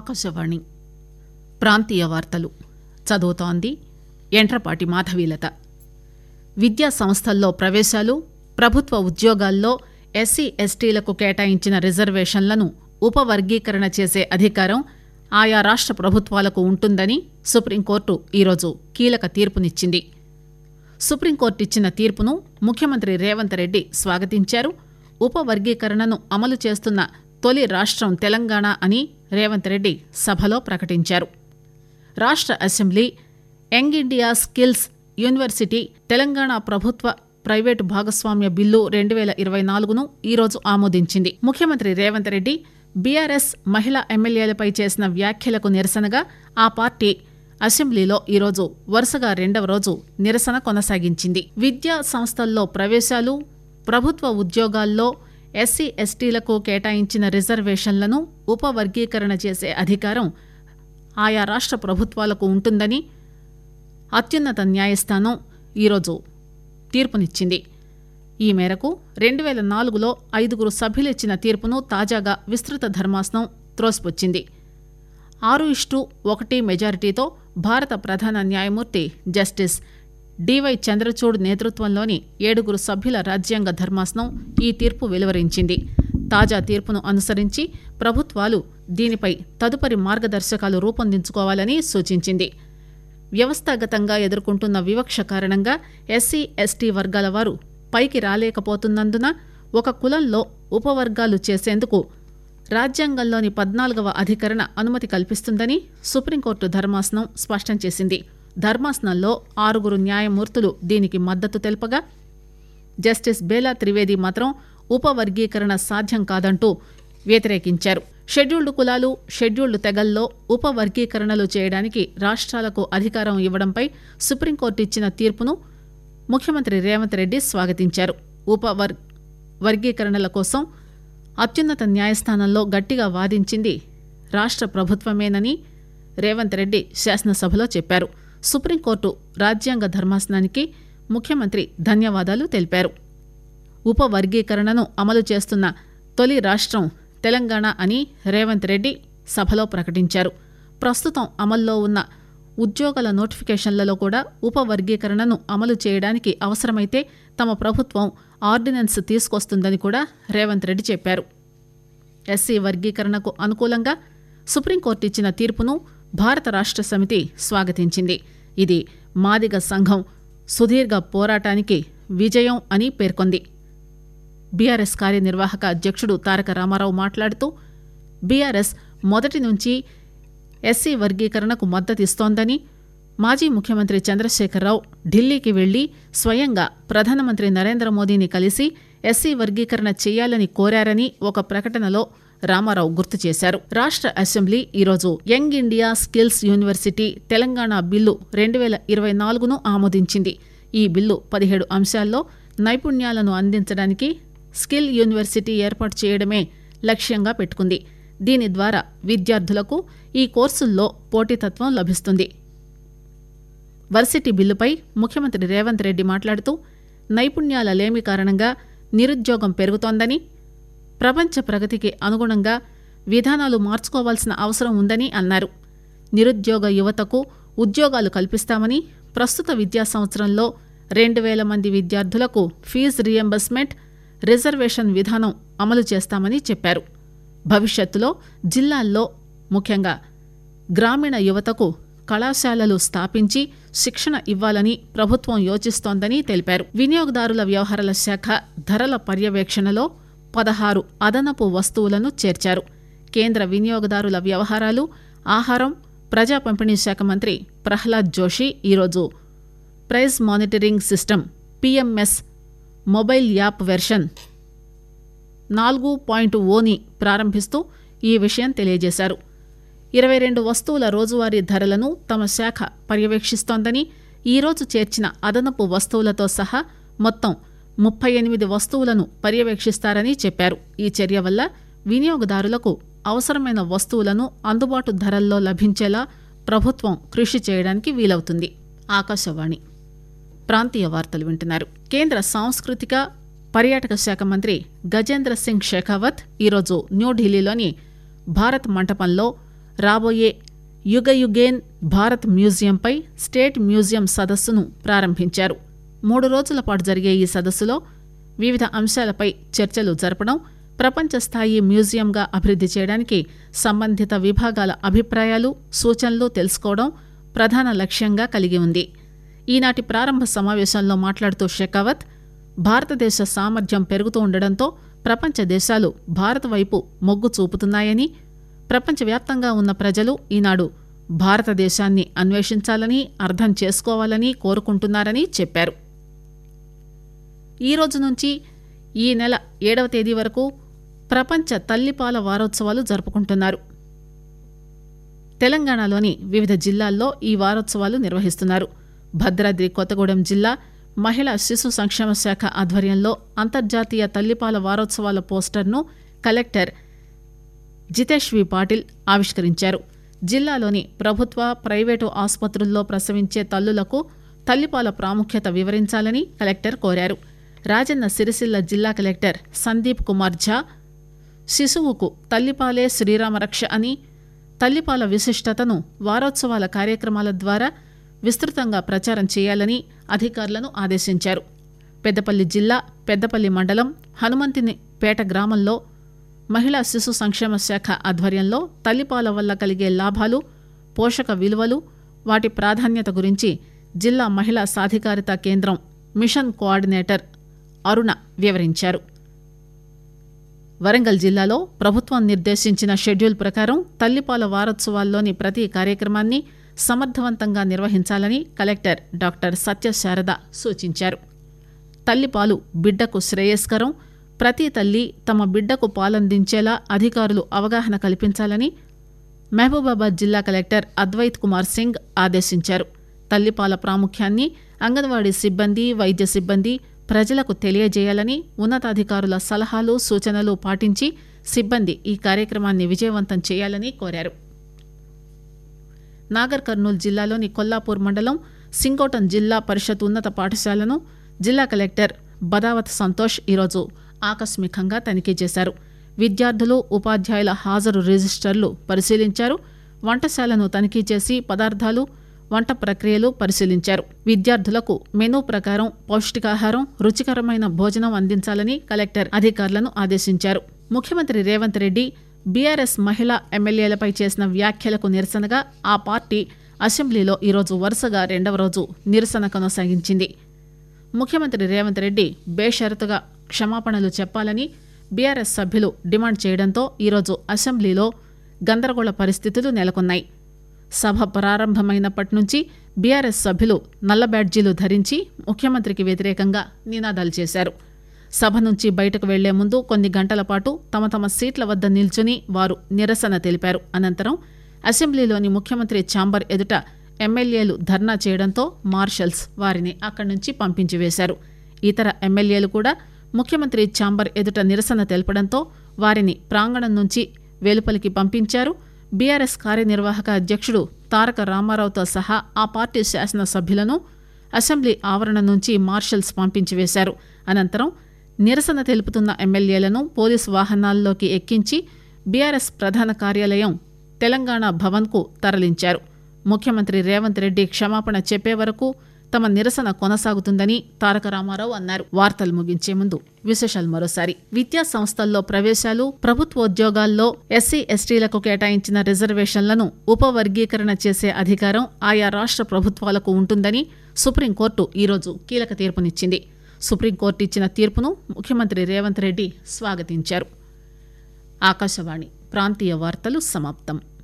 ఆకాశవాణి ప్రాంతీయ వార్తలు చదువుతోంది ఎంట్రపాటి మాధవీలత విద్యా సంస్థల్లో ప్రవేశాలు ప్రభుత్వ ఉద్యోగాల్లో ఎస్సీ ఎస్టీలకు కేటాయించిన రిజర్వేషన్లను ఉపవర్గీకరణ చేసే అధికారం ఆయా రాష్ట ప్రభుత్వాలకు ఉంటుందని సుప్రీంకోర్టు ఈరోజు కీలక తీర్పునిచ్చింది సుప్రీంకోర్టు ఇచ్చిన తీర్పును ముఖ్యమంత్రి రేవంత్ రెడ్డి స్వాగతించారు ఉపవర్గీకరణను అమలు చేస్తున్న తొలి రాష్టం తెలంగాణ అని రేవంత్ రెడ్డి సభలో ప్రకటించారు రాష్ట assembly young India skills university Telangana ప్రభుత్వ ప్రైవేటు భాగస్వామ్య బిల్లు రెండు వేల ఇరవై నాలుగును ఈరోజు ఆమోదించింది ముఖ్యమంత్రి రేవంత్ రెడ్డి బీఆర్ఎస్ మహిళా ఎమ్మెల్యేలపై చేసిన వ్యాఖ్యలకు నిరసనగా ఆ పార్టీ అసెంబ్లీలో ఈరోజు వరుసగా రెండవ రోజు నిరసన కొనసాగించింది విద్యా సంస్థల్లో ప్రవేశాలు ప్రభుత్వ ఉద్యోగాల్లో ఎస్సీ ఎస్టీలకు కేటాయించిన రిజర్వేషన్లను ఉపవర్గీకరణ చేసే అధికారం ఆయా రాష్ట ప్రభుత్వాలకు ఉంటుందని అత్యున్నత న్యాయస్థానం ఈరోజు తీర్పునిచ్చింది ఈ మేరకు రెండు వేల నాలుగులో ఐదుగురు సభ్యులిచ్చిన తీర్పును తాజాగా విస్తృత ధర్మాసనం త్రోసిపుచ్చింది ఆరు ఇష్టు ఒకటి మెజారిటీతో భారత ప్రధాన న్యాయమూర్తి జస్టిస్ డివై చంద్రచూడ్ నేతృత్వంలోని ఏడుగురు సభ్యుల రాజ్యాంగ ధర్మాసనం ఈ తీర్పు వెలువరించింది తాజా తీర్పును అనుసరించి ప్రభుత్వాలు దీనిపై తదుపరి మార్గదర్శకాలు రూపొందించుకోవాలని సూచించింది వ్యవస్థాగతంగా ఎదుర్కొంటున్న వివక్ష కారణంగా ఎస్సీ ఎస్టీ వర్గాల వారు పైకి రాలేకపోతున్నందున ఒక కులంలో ఉపవర్గాలు చేసేందుకు రాజ్యాంగంలోని పద్నాలుగవ అధికరణ అనుమతి కల్పిస్తుందని సుప్రీంకోర్టు ధర్మాసనం స్పష్టం చేసింది ధర్మాసనంలో ఆరుగురు న్యాయమూర్తులు దీనికి మద్దతు తెలుపగా జస్టిస్ బేలా త్రివేది మాత్రం ఉపవర్గీకరణ సాధ్యం కాదంటూ వ్యతిరేకించారు షెడ్యూల్డ్ కులాలు షెడ్యూల్డ్ తెగల్లో ఉపవర్గీకరణలు చేయడానికి రాష్ట్రాలకు అధికారం ఇవ్వడంపై సుప్రీంకోర్టు ఇచ్చిన తీర్పును ముఖ్యమంత్రి రేవంత్ రెడ్డి స్వాగతించారు ఉపవర్ వర్గీకరణల కోసం అత్యున్నత న్యాయస్థానంలో గట్టిగా వాదించింది రాష్ట్ర ప్రభుత్వమేనని రేవంత్ రెడ్డి శాసనసభలో చెప్పారు సుప్రీంకోర్టు రాజ్యాంగ ధర్మాసనానికి ముఖ్యమంత్రి ధన్యవాదాలు తెలిపారు ఉపవర్గీకరణను అమలు చేస్తున్న తొలి రాష్ట్రం తెలంగాణ అని రేవంత్ రెడ్డి సభలో ప్రకటించారు ప్రస్తుతం అమల్లో ఉన్న ఉద్యోగాల నోటిఫికేషన్లలో కూడా ఉపవర్గీకరణను అమలు చేయడానికి అవసరమైతే తమ ప్రభుత్వం ఆర్డినెన్స్ తీసుకొస్తుందని కూడా రేవంత్ రెడ్డి చెప్పారు ఎస్సీ వర్గీకరణకు అనుకూలంగా సుప్రీంకోర్టు ఇచ్చిన తీర్పును భారత రాష్ట్ర సమితి స్వాగతించింది ఇది మాదిగ సంఘం సుదీర్ఘ పోరాటానికి విజయం అని పేర్కొంది బీఆర్ఎస్ కార్యనిర్వాహక అధ్యక్షుడు తారక రామారావు మాట్లాడుతూ బీఆర్ఎస్ మొదటి నుంచి ఎస్సీ వర్గీకరణకు మద్దతిస్తోందని మాజీ ముఖ్యమంత్రి చంద్రశేఖరరావు ఢిల్లీకి వెళ్లి స్వయంగా ప్రధానమంత్రి నరేంద్ర మోదీని కలిసి ఎస్సీ వర్గీకరణ చేయాలని కోరారని ఒక ప్రకటనలో రామారావు గుర్తు చేశారు రాష్ట అసెంబ్లీ ఈరోజు young India skills university Telangana bill రెండు వేల ఇరవై నాలుగును ఆమోదించింది ఈ బిల్లు పదిహేడు అంశాల్లో నైపుణ్యాలను అందించడానికి స్కిల్ యూనివర్సిటీ ఏర్పాటు చేయడమే లక్ష్యంగా పెట్టుకుంది దీని ద్వారా విద్యార్థులకు ఈ కోర్సుల్లో పోటీతత్వం లభిస్తుంది వర్సిటీ బిల్లుపై ముఖ్యమంత్రి రేవంత్ రెడ్డి మాట్లాడుతూ నైపుణ్యాల లేమి కారణంగా నిరుద్యోగం పెరుగుతోందని ప్రపంచ ప్రగతికి అనుగుణంగా విధానాలు మార్చుకోవాల్సిన అవసరం ఉందని అన్నారు నిరుద్యోగ యువతకు ఉద్యోగాలు కల్పిస్తామని ప్రస్తుత విద్యా సంవత్సరంలో రెండు వేల మంది విద్యార్థులకు ఫీజు రియంబర్స్మెంట్ రిజర్వేషన్ విధానం అమలు చేస్తామని చెప్పారు భవిష్యత్తులో జిల్లాల్లో ముఖ్యంగా గ్రామీణ యువతకు కళాశాలలు స్థాపించి శిక్షణ ఇవ్వాలని ప్రభుత్వం యోచిస్తోందని తెలిపారు వినియోగదారుల వ్యవహారాల శాఖ ధరల పర్యవేక్షణలో పదహారు అదనపు వస్తువులను చేర్చారు కేంద్ర వినియోగదారుల వ్యవహారాలు ఆహారం ప్రజా పంపిణీ శాఖ మంత్రి ప్రహ్లాద్ జోషి ఈరోజు price monitoring system PMS mobile app version నాలుగు పాయింట్ ఓని ప్రారంభిస్తూ ఈ విషయం తెలియజేశారు ఇరవై రెండు వస్తువుల రోజువారీ ధరలను తమ శాఖ పర్యవేక్షిస్తోందని ఈరోజు చేర్చిన అదనపు వస్తువులతో సహా మొత్తం ముప్పై ఎనిమిది వస్తువులను పర్యవేక్షిస్తారని చెప్పారు ఈ చర్య వల్ల వినియోగదారులకు అవసరమైన వస్తువులను అందుబాటు ధరల్లో లభించేలా ప్రభుత్వం కృషి చేయడానికి వీలవుతుంది ఆకాశవాణి ప్రాంతీయ వార్తలు వింటున్నారు కేంద్ర సాంస్కృతిక పర్యాటక శాఖ మంత్రి గజేంద్ర సింగ్ షెకావత్ ఈరోజు న్యూఢిల్లీలోని భారత్ మంటపంలో రాబోయే యుగయుగేన్ భారత్ మ్యూజియంపై స్టేట్ మ్యూజియం సదస్సును ప్రారంభించారు మూడు రోజుల పాటు జరిగే ఈ సదస్సులో వివిధ అంశాలపై చర్చలు జరపడం ప్రపంచ స్థాయి మ్యూజియంగా అభివృద్ది చేయడానికి సంబంధిత విభాగాల అభిప్రాయాలు సూచనలు తెలుసుకోవడం ప్రధాన లక్ష్యంగా కలిగి ఉంది ఈనాటి ప్రారంభ సమావేశంలో మాట్లాడుతూ షెకావత్ భారతదేశ సామర్థ్యం పెరుగుతూ ఉండడంతో ప్రపంచ దేశాలు భారత్ వైపు మొగ్గు చూపుతున్నాయని ప్రపంచవ్యాప్తంగా ఉన్న ప్రజలు ఈనాడు భారతదేశాన్ని అన్వేషించాలని అర్థం చేసుకోవాలని కోరుకుంటున్నారని చెప్పారు ఈ రోజు నుంచి ఈ నెల ఏడవ తేదీ వరకు ప్రపంచ తల్లిపాల వారోత్సవాలు జరుపుకుంటున్నారు తెలంగాణలోని వివిధ జిల్లాల్లో ఈ వారోత్సవాలు నిర్వహిస్తున్నారు భద్రాద్రి కొత్తగూడెం జిల్లా మహిళా శిశు సంక్షేమ శాఖ ఆధ్వర్యంలో అంతర్జాతీయ తల్లిపాల వారోత్సవాల పోస్టర్ను కలెక్టర్ జితేష్ వి పాటిల్ ఆవిష్కరించారు జిల్లాలోని ప్రభుత్వ ప్రైవేటు ఆసుపత్రుల్లో ప్రసవించే తల్లులకు తల్లిపాల ప్రాముఖ్యత వివరించాలని కలెక్టర్ కోరారు రాజన్న సిరిసిల్ల జిల్లా కలెక్టర్ సందీప్ కుమార్ ఝా శిశువుకు తల్లిపాలే శ్రీరామరక్ష అని తల్లిపాల విశిష్టతను వారోత్సవాల కార్యక్రమాల ద్వారా విస్తృతంగా ప్రచారం చేయాలని అధికారులను ఆదేశించారు పెద్దపల్లి జిల్లా పెద్దపల్లి మండలం హనుమంతిని పేట గ్రామంలో మహిళా శిశు సంక్షేమ శాఖ ఆధ్వర్యంలో తల్లిపాల వల్ల కలిగే లాభాలు పోషక విలువలు వాటి ప్రాధాన్యత గురించి జిల్లా మహిళా సాధికారిత కేంద్రం మిషన్ కోఆర్డినేటర్ అరుణ వివరించారు వరంగల్ జిల్లాలో ప్రభుత్వం నిర్దేశించిన షెడ్యూల్ ప్రకారం తల్లిపాల వారోత్సవాల్లోని ప్రతి కార్యక్రమాన్ని సమర్థవంతంగా నిర్వహించాలని కలెక్టర్ డాక్టర్ సత్యశారద సూచించారు తల్లిపాలు బిడ్డకు శ్రేయస్కరం ప్రతి తల్లి తమ బిడ్డకు పాలందించేలా అధికారులు అవగాహన కల్పించాలని మహబూబాబాద్ జిల్లా కలెక్టర్ అద్వైత్ కుమార్ సింగ్ ఆదేశించారు తల్లిపాల ప్రాముఖ్యాన్ని అంగన్వాడీ సిబ్బంది వైద్య సిబ్బంది ప్రజలకు తెలియజేయాలని ఉన్నతాధికారుల సలహాలు సూచనలు పాటించి సిబ్బంది ఈ కార్యక్రమాన్ని విజయవంతం చేయాలని కోరారు నాగర్ కర్నూలు జిల్లాలోని కొల్లాపూర్ మండలం సింగోటం జిల్లా పరిషత్ ఉన్నత పాఠశాలను జిల్లా కలెక్టర్ బదావత్ సంతోష్ ఈరోజు ఆకస్మికంగా తనిఖీ చేశారు విద్యార్థులు ఉపాధ్యాయుల హాజరు రిజిస్టర్లు పరిశీలించారు వంటశాలను తనిఖీ చేసి పదార్థాలు వంట ప్రక్రియలు పరిశీలించారు విద్యార్థులకు మెనూ ప్రకారం పౌష్టికాహారం రుచికరమైన భోజనం అందించాలని కలెక్టర్ అధికారులను ఆదేశించారు ముఖ్యమంత్రి రేవంత్ రెడ్డి బీఆర్ఎస్ మహిళా ఎమ్మెల్యేలపై చేసిన వ్యాఖ్యలకు నిరసనగా ఆ పార్టీ అసెంబ్లీలో ఈరోజు వరుసగా రెండవ రోజు నిరసన కొనసాగించింది ముఖ్యమంత్రి రేవంత్ రెడ్డి బేషరతుగా క్షమాపణలు చెప్పాలని బీఆర్ఎస్ సభ్యులు డిమాండ్ చేయడంతో ఈరోజు అసెంబ్లీలో గందరగోళ పరిస్థితులు నెలకొన్నాయి సభ ప్రారంభమైనప్పటి నుంచి బీఆర్ఎస్ సభ్యులు నల్ల బ్యాడ్జీలు ధరించి ముఖ్యమంత్రికి వ్యతిరేకంగా నినాదాలు చేశారు సభ నుంచి బయటకు వెళ్లే ముందు కొన్ని గంటల పాటు తమ తమ సీట్ల వద్ద నిల్చుని వారు నిరసన తెలిపారు అనంతరం అసెంబ్లీలోని ముఖ్యమంత్రి ఛాంబర్ ఎదుట ఎమ్మెల్యేలు ధర్నా చేయడంతో మార్షల్స్ వారిని అక్కడి నుంచి పంపించి వేశారు ఇతర ఎమ్మెల్యేలు కూడా ముఖ్యమంత్రి ఛాంబర్ ఎదుట నిరసన తెలపడంతో వారిని ప్రాంగణం నుంచి వెలుపలికి పంపించారు బీఆర్ఎస్ కార్యనిర్వాహక అధ్యక్షుడు తారక రామారావుతో సహా ఆ పార్టీ శాసనసభ్యులను అసెంబ్లీ ఆవరణ నుంచి మార్షల్స్ పంపించి వేశారు అనంతరం నిరసన తెలుపుతున్న ఎమ్మెల్యేలను పోలీసు వాహనాల్లోకి ఎక్కించి బీఆర్ఎస్ ప్రధాన కార్యాలయం తెలంగాణ భవన్కు తరలించారు ముఖ్యమంత్రి రేవంత్ రెడ్డి క్షమాపణ చెప్పే వరకు తమ నిరసన కొనసాగుతుందని తారక రామారావు అన్నారు వార్తలు ముగించే ముందు విశేషాలు మరోసారి విద్యా సంస్థల్లో ప్రవేశాలు ప్రభుత్వోద్యోగాల్లో ఎస్సీ ఎస్టీలకు కేటాయించిన రిజర్వేషన్లను ఉపవర్గీకరణ చేసే అధికారం ఆయా రాష్ట్ర ప్రభుత్వాలకు ఉంటుందని సుప్రీంకోర్టు ఈరోజు కీలక తీర్పునిచ్చింది సుప్రీంకోర్టు ఇచ్చిన తీర్పును ముఖ్యమంత్రి రేవంత్ రెడ్డి స్వాగతించారు ఆకాశవాణి ప్రాంతీయ వార్తలు సమాప్తం